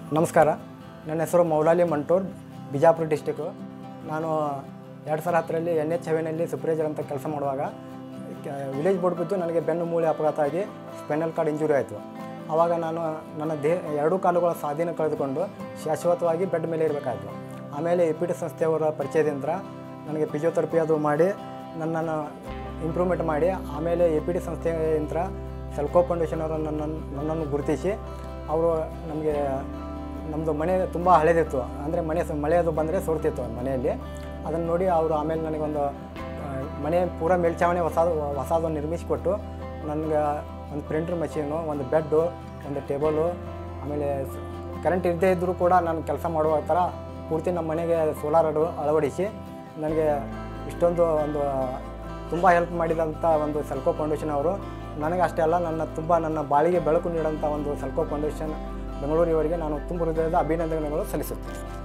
ನಮಸ್ಕಾರ ನನ್ನ ಹೆಸರು ಮೌಲಾಲಿ ಮಂಟೂರ್ ಬಿಜಾಪುರ ಡಿಸ್ಟಿಕ್ಕು ನಾನು ಎರಡು ಸಾವಿರ ಹತ್ತರಲ್ಲಿ ಎನ್ ಎಚ್ ಸೆವೆನಲ್ಲಿ ಸೂಪರ್ವೈಸರ್ ಅಂತ ಕೆಲಸ ಮಾಡುವಾಗ ವಿಲೇಜ್ ಬೋರ್ಡ್ ಬಿದ್ದು ನನಗೆ ಬೆನ್ನು ಮೂಳೆ ಅಪಘಾತ ಆಗಿ ಸ್ಪೈನಲ್ ಕಾರ್ಡ್ ಇಂಜುರಿ ಆಯಿತು ಆವಾಗ ನಾನು ನನ್ನ ದೇಹ ಎರಡೂ ಕಾಲುಗಳ ಸ್ವಾಧೀನ ಕಳೆದುಕೊಂಡು ಶಾಶ್ವತವಾಗಿ ಬೆಡ್ ಮೇಲೆ ಇರಬೇಕಾಯಿತು ಆಮೇಲೆ ಎ ಪಿ ಟಿ ಸಂಸ್ಥೆಯವರ ಪರಿಚಯದಿಂದ ನನಗೆ ಫಿಸಿಯೋಥೆರಪಿ ಅದು ಮಾಡಿ ನನ್ನನ್ನು ಇಂಪ್ರೂವ್ಮೆಂಟ್ ಮಾಡಿ ಆಮೇಲೆ ಎ ಪಿ ಟಿ ಸಂಸ್ಥೆಯಿಂದ ಸೆಲ್ಕೋ ಫೌಂಡೇಶನ್ ಅವರು ನನ್ನನ್ನು ನನ್ನನ್ನು ಗುರುತಿಸಿ ಅವರು ನಮಗೆ ನಮ್ಮದು ಮನೆ ತುಂಬ ಹಳೇದಿತ್ತು ಅಂದರೆ ಮನೆ ಸ- ಮಳೆ ಅದು ಬಂದರೆ ಸೋರ್ತಿತ್ತು ಮನೆಯಲ್ಲಿ ಅದನ್ನು ನೋಡಿ ಅವರು ಆಮೇಲೆ ನನಗೊಂದು ಆ, ಮನೆ ಪೂರ ಮೇಲ್ಛಾವಣಿ ಹೊಸದು ಹೊಸದೊಂದು ನಿರ್ಮಿಸಿಕೊಟ್ಟು ನನಗೆ ಒಂದು ಪ್ರಿಂಟರ್ ಮಷೀನು ಒಂದು ಬೆಡ್ಡು ಒಂದು ಟೇಬಲು ಆಮೇಲೆ ಕರೆಂಟ್ ಇರದೇ ಇದ್ದರೂ ಕೂಡ ನಾನು ಕೆಲಸ ಮಾಡುವ ಥರ ಪೂರ್ತಿ ನಮ್ಮ ಮನೆಗೆ ಸೋಲಾರ್ ಅಡು ಅಳವಡಿಸಿ ನನಗೆ ಇಷ್ಟೊಂದು ಒಂದು ತುಂಬ ಹೆಲ್ಪ್ ಮಾಡಿದಂಥ ಒಂದು ಸೆಲ್ಕೋ ಫೌಂಡೇಶನ್ ಅವರು ನನಗೆ ಅಷ್ಟೇ ಅಲ್ಲ ನನ್ನ ತುಂಬ ನನ್ನ ಬಾಳಿಗೆ ಬೆಳಕು ನೀಡೋಂಥ ಒಂದು ಸೆಲ್ಕೋ ಫೌಂಡೇಶನ್ ಬೆಂಗಳೂರಿವರಿಗೆ ನಾನು ತುಂಬ ಹೃದಯದ ಅಭಿನಂದನೆಗಳು ಸಲ್ಲಿಸುತ್ತೇನೆ